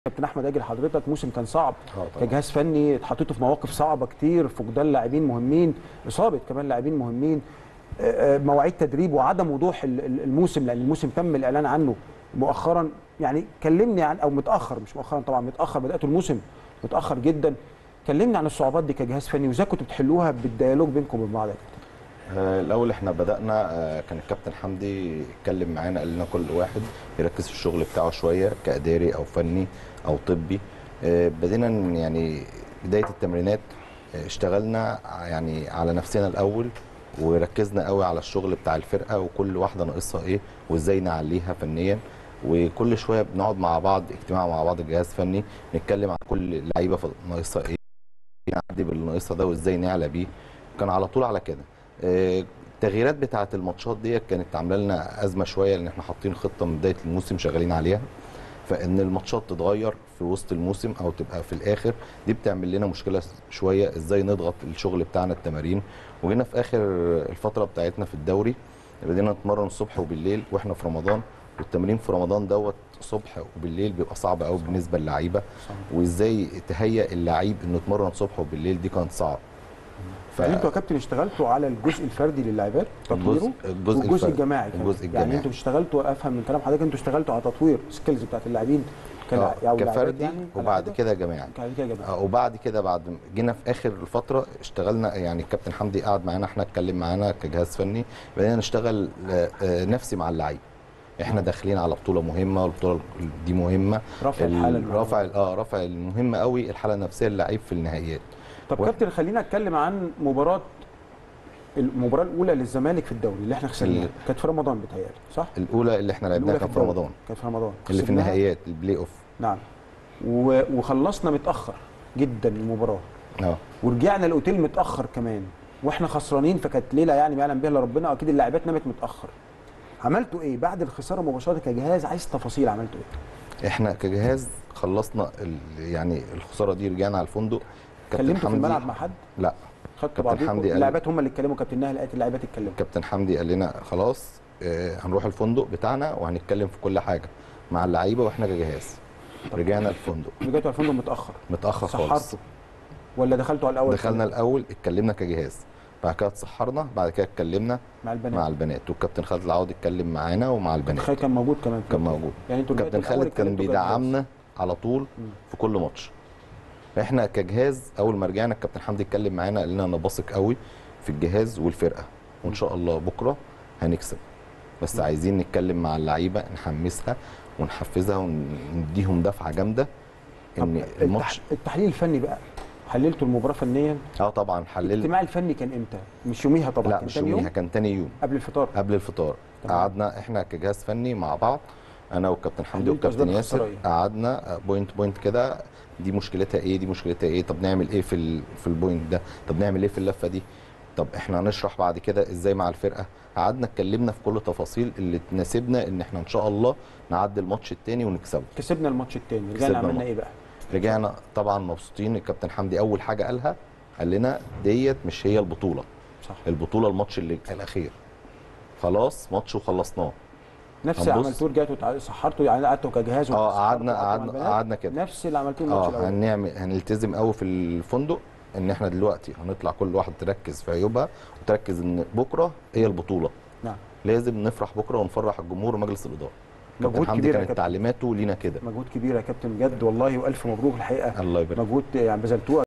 كابتن احمد اجل حضرتك موسم كان صعب آه طبعاً. كجهاز فني اتحطيتوا في مواقف صعبه كتير فقدان لاعبين مهمين اصابه كمان لاعبين مهمين آه، آه، مواعيد تدريب وعدم وضوح ال- ال- الموسم لان الموسم تم الاعلان عنه مؤخرا يعني كلمني عن او متاخر مش مؤخرا طبعا متاخر بداتوا الموسم متاخر جدا كلمني عن الصعوبات دي كجهاز فني وازاي كنتوا بتحلوها بالديالوج بينكم وبين بعض يا كابتن آه، الاول احنا بدانا آه، كان الكابتن حمدي اتكلم معانا قال لنا كل واحد يركز في الشغل بتاعه شويه كاداري او فني او طبي آه، بدينا ن- يعني بدايه التمرينات آه، اشتغلنا ع- يعني على نفسنا الاول وركزنا قوي على الشغل بتاع الفرقه وكل واحده ناقصها ايه وازاي نعليها فنيا وكل شويه بنقعد مع بعض اجتماع مع بعض الجهاز فني نتكلم عن كل لعيبه ف- ناقصها ايه نعدي باللي ناقصها ده وازاي نعلى بيه كان على طول على كده آه، التغييرات بتاعه الماتشات ديت كانت عامله لنا ازمه شويه لان احنا حاطين خطه من بدايه الموسم شغالين عليها فان الماتشات تتغير في وسط الموسم او تبقى في الاخر دي بتعمل لنا مشكله شويه ازاي نضغط الشغل بتاعنا التمارين وجينا في اخر الفتره بتاعتنا في الدوري بدينا نتمرن الصبح وبالليل واحنا في رمضان والتمرين في رمضان دوت صبح وبالليل بيبقى صعب قوي بالنسبه للعيبه وازاي تهيئ اللعيب انه يتمرن صبح وبالليل دي كانت صعب ف... يعني انتوا يا كابتن اشتغلتوا على الجزء الفردي لللاعبات تطويره الجزء والجزء الفردي. الجماعي كمان. الجزء يعني الجماعي. انتوا اشتغلتوا افهم من كلام حضرتك انتوا اشتغلتوا على تطوير سكيلز بتاعت اللاعبين كلا- آه، أو اللاعبات كفردي يعني وبعد كلاعبة. كده جماعي بعد كده جماعي آه، وبعد كده بعد ما جينا في اخر الفتره اشتغلنا يعني الكابتن حمدي قعد معانا احنا اتكلم معانا كجهاز فني بدأنا نشتغل آه، آه، نفسي مع اللعيب احنا نعم. داخلين على بطوله مهمه والبطوله دي مهمه رفع ال- الحاله المعنوية. رفع اه رفع المهم قوي الحاله النفسيه للعيب في النهائيات طب واحد. كابتن خلينا اتكلم عن مباراه المباراه الاولى للزمالك في الدوري اللي احنا خسرناها ال- كانت في رمضان بتهيألي صح؟ الاولى اللي احنا لعبناها كان في الدوري. رمضان كانت في رمضان اللي في خسرناها. النهائيات البلاي اوف نعم و... وخلصنا متاخر جدا المباراه اه ورجعنا الاوتيل متاخر كمان واحنا خسرانين فكانت ليله يعني ما يعلم بها الا ربنا اكيد اللاعبات نامت متاخر عملتوا ايه بعد الخساره مباشره كجهاز عايز تفاصيل عملتوا ايه احنا كجهاز خلصنا ال- يعني الخساره دي رجعنا على الفندق كابتن كلمتوا في حمدي- الملعب مع حد لا خدتوا كابتن بعضكم حمدي قال- اللاعبات هم اللي اتكلموا كابتن نهى لقيت اللاعبات اتكلموا كابتن حمدي قال لنا خلاص آه، هنروح الفندق بتاعنا وهنتكلم في كل حاجه مع اللعيبه واحنا كجهاز رجعنا الفندق رجعتوا على الفندق متاخر متاخر خالص سحرتوا ولا دخلتوا على الاول دخلنا الاول اتكلمنا كجهاز بعد كده اتسحرنا بعد كده اتكلمنا مع البنات مع البنات والكابتن خالد العوض اتكلم معانا ومع البنات خالد كان موجود كمان كان موجود يعني انتوا كابتن رجعتوا الأول خالد كان اتكلمتوا كجهاز. بيدعمنا على طول مم. في كل ماتش احنا كجهاز اول ما رجعنا الكابتن حمدي اتكلم معانا قال لنا انا واثق قوي في الجهاز والفرقه وان شاء الله بكره هنكسب بس مم. عايزين نتكلم مع اللعيبه نحمسها ونحفزها ونديهم دفعه جامده طب ان التح... الماتش التحليل الفني بقى حللتوا المباراه فنيا اه طبعا حللنا الاجتماع الفني كان امتى مش يوميها طبعا لا كان مش تاني يوميها يوم كان تاني يوم قبل الفطار قبل الفطار تمام. قعدنا احنا كجهاز فني مع بعض انا والكابتن حمدي حللتوا والكابتن أسباب ياسر الخسارة إيه؟ قعدنا بوينت بوينت كده دي مشكلتها ايه دي مشكلتها ايه طب نعمل ايه في ال... في البوينت ده طب نعمل ايه في اللفه دي طب احنا هنشرح بعد كده ازاي مع الفرقه قعدنا اتكلمنا في كل تفاصيل اللي تناسبنا ان احنا ان شاء الله نعدي الماتش التاني ونكسبه كسبنا الماتش التاني رجعنا كسبنا عملنا الماتش. ايه بقى رجعنا طبعا مبسوطين الكابتن حمدي اول حاجه قالها قال لنا ديت مش هي البطوله صح البطوله الماتش اللي الاخير خلاص ماتش وخلصناه نفس هنبص. اللي عملتوه رجعتوا تع- سحرتوا يعني قعدتوا كجهاز اه وسحرتوا قعدنا وقعدتوا مع قعدنا البنات. قعدنا كده نفس اللي عملتوه الماتش اه الاول هنعمل هنلتزم قوي في الفندق ان احنا دلوقتي هنطلع كل واحد تركز في عيوبها وتركز ان بكره هي البطوله نعم لازم نفرح بكره ونفرح الجمهور ومجلس الاداره مجهود كابتن حمدي كبير يا كانت كابتن. تعليماته لينا كده مجهود كبير يا كابتن بجد والله والف مبروك الحقيقه الله يبارك مجهود يعني بذلتوه